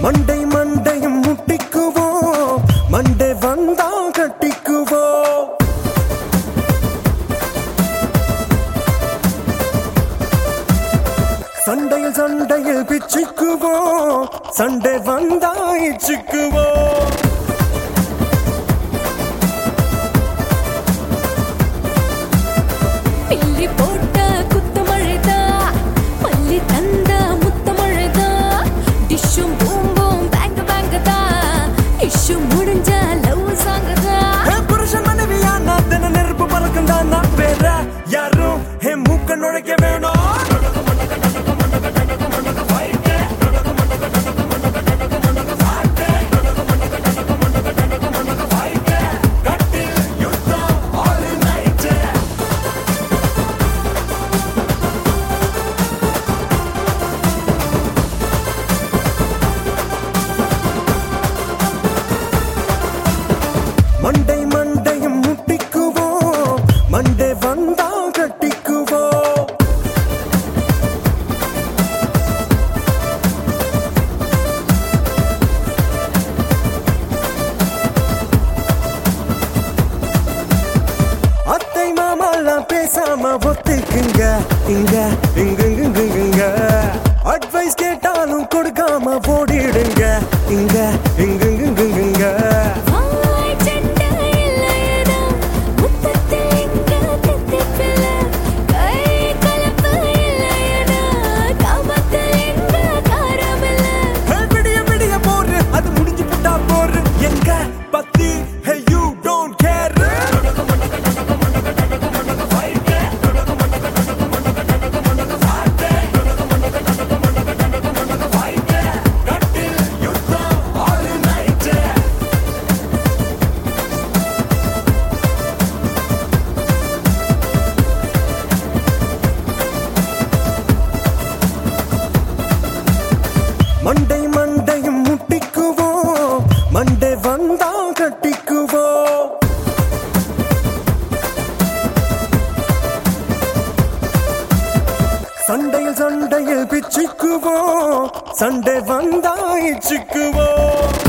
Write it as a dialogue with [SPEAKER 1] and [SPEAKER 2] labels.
[SPEAKER 1] மண்டை மண்டையும் முட்டிக்குவோம் மண்டை வந்தா கட்டிக்குவோம் சண்டையில் சண்டையில் பிச்சுக்குவோம் சண்டை வந்தா இச்சுக்குவோம்
[SPEAKER 2] பில்லி போட்ட குத்து மழைதா பள்ளி தந்த முத்த மழைதா டிஷ்ஷும் பூம்பும் பேங்க பேங்க தா இஷ்ஷு முடிஞ்ச லவ் சாங் தா
[SPEAKER 1] என் புருஷன் மனைவியா நான் தின நெருப்பு பழக்கம் தான் நான் வேற யாரும் என் மூக்க நுழைக்க வேணும் மண்டை மண்டையும் முட்டிக்குவோம் மண்டை வந்தா கட்டிக்குவோம் அத்தை மாமாலாம் பேசாம ஒத்துக்குங்க இங்க இங்க இங்க இங்க அட்வைஸ் கேட்டாலும் கொடுக்காம ஓடிடுங்க இங்க இங்க இங்க இங்க
[SPEAKER 2] வாய் சட்டை இல்லையடா முத்தத்தில் இங்க கத்திப்பில்ல கை கலப்பு இல்லையடா காமத்தில் இங்க காரமில்ல
[SPEAKER 1] Hey, விடிய விடிய போரு அது முடிஞ்சு புட்டா போரு எங்க பத்தி hey you don't care மண்டை மண்டையும் முட்டிக்குவோம் மண்டை வந்தா கட்டிக்குவோம் சண்டையில் சண்டையில் பிச்சுக்குவோம் சண்டை வந்தா இச்சுக்குவோம்